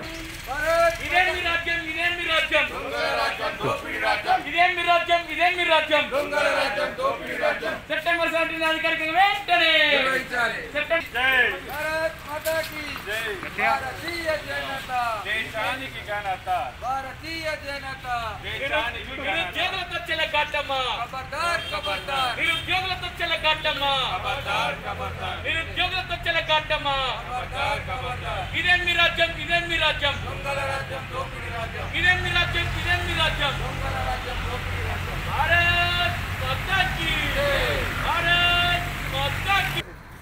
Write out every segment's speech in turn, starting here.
ఇదేం మీ రాజ్యం ఇదేం మీ రాజ్యం ఇదేం మీ రాజ్యం ఇదేం మీ రాజ్యం సెప్టెంబర్ సెవెంటీన్ అధికారికంగా వెంటనే సెప్టెంబర్ భారత్ మాతా కీ భారతీయ జనతా దేశానికి ఘనత భారతీయ జనతా దేశానికి ఘనత నిరుద్యోగులతో చెలగాటమ్మా ఖబర్దార్ ఖబర్దార్ నిరుద్యోగులతో చెలగాటమ్మా ఖబర్దార్ ఖబర్దార్ నిరుద్యోగులతో చెలగాటమ్మా ఖబర్దార్ ఖబర్దార్ ఇదేం మీ రాజ్యం ఇదేం మీ రాజ్యం దొంగల రాజ్యం దోపిడీ రాజ్యం ఇదేం మీ రాజ్యం ఇదేం మీ రాజ్యం దొంగల రాజ్యం దోపిడీ రాజ్యం భారత్ మాతా కీ భారత్ మాతా కీ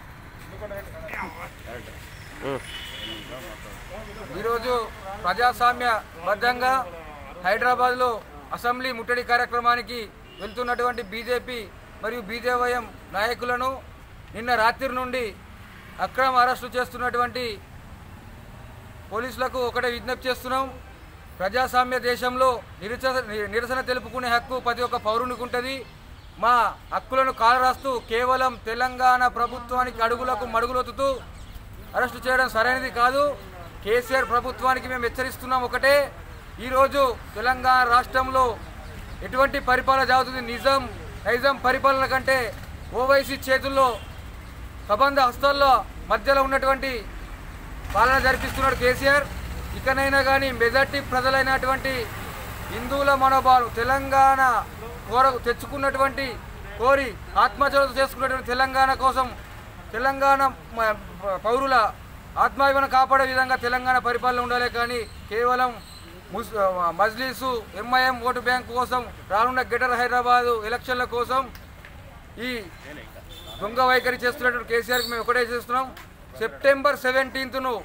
ఈరోజు ప్రజాస్వామ్య బద్ధంగా హైదరాబాద్లో అసెంబ్లీ ముట్టడి కార్యక్రమానికి వెళ్తున్నటువంటి బీజేపీ మరియు బీజేవైఎం నాయకులను నిన్న రాత్రి నుండి అక్రమ అరెస్టు చేస్తున్నటువంటి పోలీసులకు ఒకటే విజ్ఞప్తి చేస్తున్నాం ప్రజాస్వామ్య దేశంలో నిరసన నిరసన తెలుపుకునే హక్కు ప్రతి ఒక్క పౌరునికి ఉంటుంది మా హక్కులను కాలరాస్తూ కేవలం తెలంగాణ ప్రభుత్వానికి అడుగులకు మడుగులొత్తుతూ అరెస్టు చేయడం సరైనది కాదు కేసీఆర్ ప్రభుత్వానికి మేము హెచ్చరిస్తున్నాం ఒకటే ఈరోజు తెలంగాణ రాష్ట్రంలో ఎటువంటి పరిపాలన జరుగుతుంది నిజం నైజం పరిపాలన కంటే ఓవైసీ చేతుల్లో కబంధ హస్తాల్లో మధ్యలో ఉన్నటువంటి పాలన జరిపిస్తున్నాడు కేసీఆర్ ఇకనైనా కానీ మెజార్టీ ప్రజలైనటువంటి హిందువుల మనోభావాలు తెలంగాణ కోర తెచ్చుకున్నటువంటి కోరి ఆత్మహత్యలతో చేసుకున్నటువంటి తెలంగాణ కోసం తెలంగాణ మ- పౌరుల ఆత్మాభిమానం కాపాడే విధంగా తెలంగాణ పరిపాలన ఉండాలి కానీ కేవలం ముస్ మజ్లీసు ఎంఐఎం ఓటు బ్యాంక్ కోసం రానున్న గ్రేటర్ హైదరాబాదు ఎలక్షన్ల కోసం ఈ దొంగ వైఖరి చేస్తున్నటువంటి కేసీఆర్కి మేము ఒకటే చేస్తున్నాం సెప్టెంబర్ సెవెంటీన్త్ను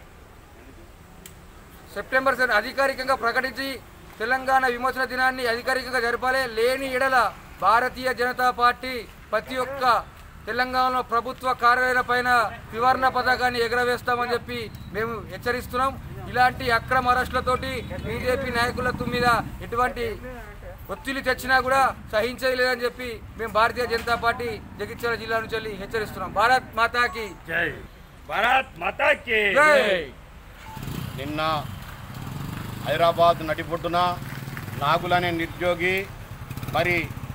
సెప్టెంబర్ సెవెన్ అధికారికంగా ప్రకటించి తెలంగాణ విమోచన దినాన్ని అధికారికంగా జరపాలి లేని ఎడల భారతీయ జనతా పార్టీ ప్రతి ఒక్క తెలంగాణలో ప్రభుత్వ కార్యాలయాల పైన నివారణ పథకాన్ని ఎగరవేస్తామని చెప్పి మేము హెచ్చరిస్తున్నాం ఇలాంటి అక్రమ అరెస్టులతోటి బీజేపీ నాయకుల మీద ఎటువంటి ఒత్తిడి తెచ్చినా కూడా సహించేది లేదని చెప్పి మేము భారతీయ జనతా పార్టీ జగిత్యాల జిల్లా నుంచి వెళ్ళి హెచ్చరిస్తున్నాం భారత్ మాతాకి జై భారత్ మాతా కి జై. నిన్న హైదరాబాద్ నడిబొడ్డున నాగులనే నిరుద్యోగి మరి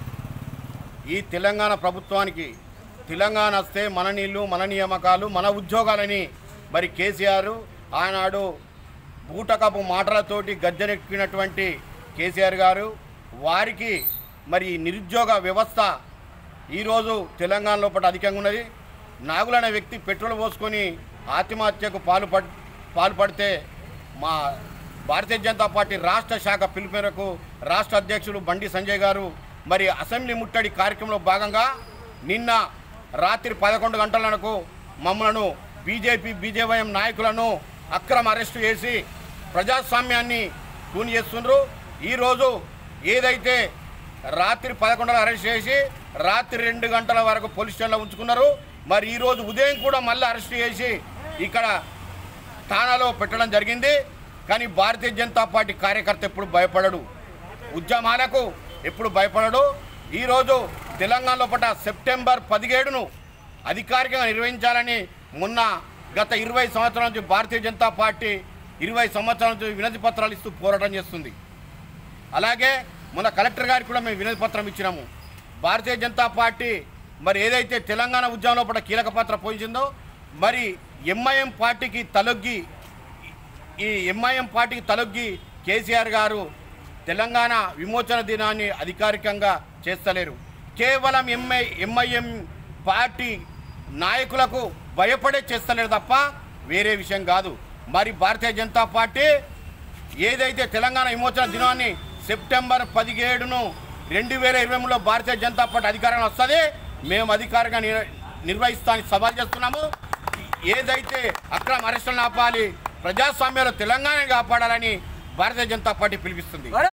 ఈ తెలంగాణ ప్రభుత్వానికి తెలంగాణ వస్తే మన నీళ్ళు మన నియామకాలు మన ఉద్యోగాలని మరి కేసీఆర్ ఆనాడు బూటకపు మాటలతోటి గద్దెనెక్కినటువంటి కేసీఆర్ గారు వారికి మరి ఈ నిరుద్యోగ వ్యవస్థ ఈరోజు తెలంగాణ లోపల అధికంగా ఉన్నది నాగులు అనే వ్యక్తి పెట్రోల్ పోసుకొని ఆత్మహత్యకు పాల్పడ్ పాల్పడితే మా భారతీయ జనతా పార్టీ రాష్ట్ర శాఖ పిలుపు మేరకు రాష్ట్ర అధ్యక్షులు బండి సంజయ్ గారు మరి అసెంబ్లీ ముట్టడి కార్యక్రమంలో భాగంగా నిన్న రాత్రి పదకొండు గంటలకు మమ్మలను బీజేపీ బీజేవైఎం నాయకులను అక్రమ అరెస్టు చేసి ప్రజాస్వామ్యాన్ని కూని చేస్తున్నారు ఈరోజు ఏదైతే రాత్రి పదకొండున అరెస్ట్ చేసి రాత్రి రెండు గంటల వరకు పోలీస్ స్టేషన్లో ఉంచుకున్నారు మరి ఈరోజు ఉదయం కూడా మళ్ళీ అరెస్ట్ చేసి ఇక్కడ ఠానాలో పెట్టడం జరిగింది కానీ భారతీయ జనతా పార్టీ కార్యకర్త ఎప్పుడు భయపడడు ఉద్యమాలకు ఎప్పుడు భయపడడు ఈరోజు తెలంగాణలో పట సెప్టెంబర్ పదిహేడును అధికారికంగా నిర్వహించాలని మొన్న గత ఇరవై సంవత్సరాల నుంచి భారతీయ జనతా పార్టీ ఇరవై సంవత్సరాల నుంచి వినతి పత్రాలు ఇస్తూ పోరాటం చేస్తుంది అలాగే మన కలెక్టర్ గారికి కూడా మేము వినతి పత్రం ఇచ్చినాము భారతీయ జనతా పార్టీ మరి ఏదైతే తెలంగాణ ఉద్యమంలో పట్ల కీలక పాత్ర పోషించిందో మరి ఎంఐఎం పార్టీకి తలొగ్గి ఈ ఎంఐఎం పార్టీకి తలొగ్గి కేసీఆర్ గారు తెలంగాణ విమోచన దినాన్ని అధికారికంగా చేస్తలేరు కేవలం ఎంఐ ఎంఐఎం పార్టీ నాయకులకు భయపడే చేస్తలేరు తప్ప వేరే విషయం కాదు మరి భారతీయ జనతా పార్టీ ఏదైతే తెలంగాణ విమోచన దినాన్ని సెప్టెంబర్ పదిహేడును రెండు వేల ఇరవై మూడులో భారతీయ జనతా పార్టీ అధికారంలో వస్తుంది మేము అధికారంగా నిర్ నిర్వహిస్తామని సవాల్ చేస్తున్నాము ఏదైతే అక్రమ అరెస్టులను ఆపాలి ప్రజాస్వామ్యంలో తెలంగాణ కాపాడాలని భారతీయ జనతా పార్టీ పిలిపిస్తుంది